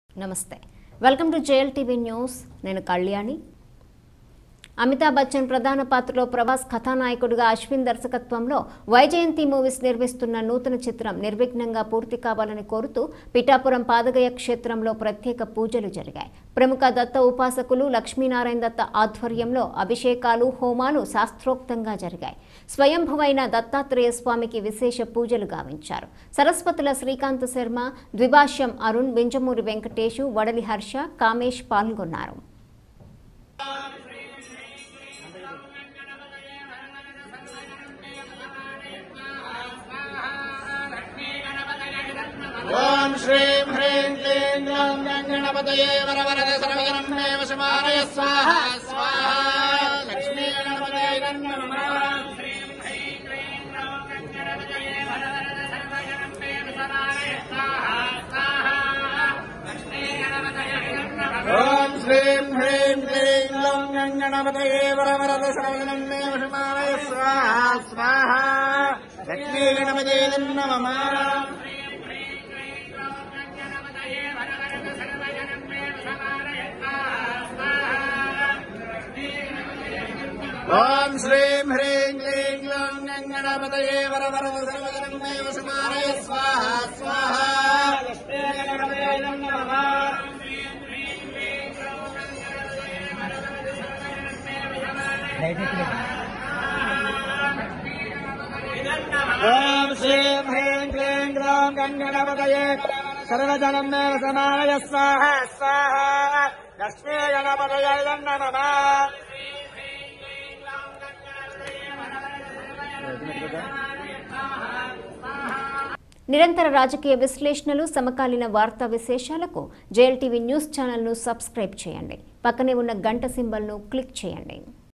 నమస్తే welcome to J L న్యూస్ news Kalyani Amitabh Bachchan ప్రధాన పాత్రలో ప్రభాస్ కథానాయకుడిగా అశ్విన్ దర్శకత్వంలో వైజయంతి మూవీస్ నిర్మిస్తున్న నూతన చిత్రం నిర్విఘ్నంగా పూర్తి కావాలని కోరుతూ పిఠాపురం పాదగయ క్షేత్రంలో ప్రత్యేక పూజలు జరిగాయి ప్రముఖ దత్త ఉపాసకులు లక్ష్మీనారాయణ దత్త ఆధ్వర్యంలో అభిషేకాలు హోమాలు శాస్త్రోక్తంగా జరిగాయి స్వయంభువైన దత్తాత్రేయ స్వామికి విశేష పూజలు గావించారు సరస్వతుల శ్రీకాంత్ శర్మ ద్విభాష్యం అరుణ్ బింజమూరి వెంకటేషు వడలి హర్ష కామేష్ పాల్గొన్నారు ఓం శ్రీం హ్రీం క్లీం గ్లౌం గంగణపతయే వరవరద సర్వజనం మే వశమానయ స్వాహ స్వాహ లక్ష్మీ గణపతయే నమః ఓం శ్రీం హ్రీం క్లీం గ్లౌం గంగణపతయే వరవరద సర్వజనం మే వశమానయ స్వాహ స్వాహ లక్ష్మీ గణపతయే నమః ఓం శ్రీం హ్రీం క్లీం గ్లౌం గంగణపతయే వరవరద సర్వజనం మే వశమానయ స్వాహ స్వాహ లక్ష్మీ గణపతయే నమః ఓం శ్రీం హ్రీం క్లీం గ్లౌం గంగణపతయే సర్వజనం మే వశమానయ స్వాహ స్వాహ లక్ష్మీ గణపతయే నమః నిరంతర రాజకీయ విశ్లేషణలు సమకాలీన వార్తా విశేషాలకు జేఎల్ టీవీ న్యూస్ ఛానల్ను సబ్స్క్రైబ్ చేయండి పక్కనే ఉన్న గంట సింబల్ను క్లిక్ చేయండి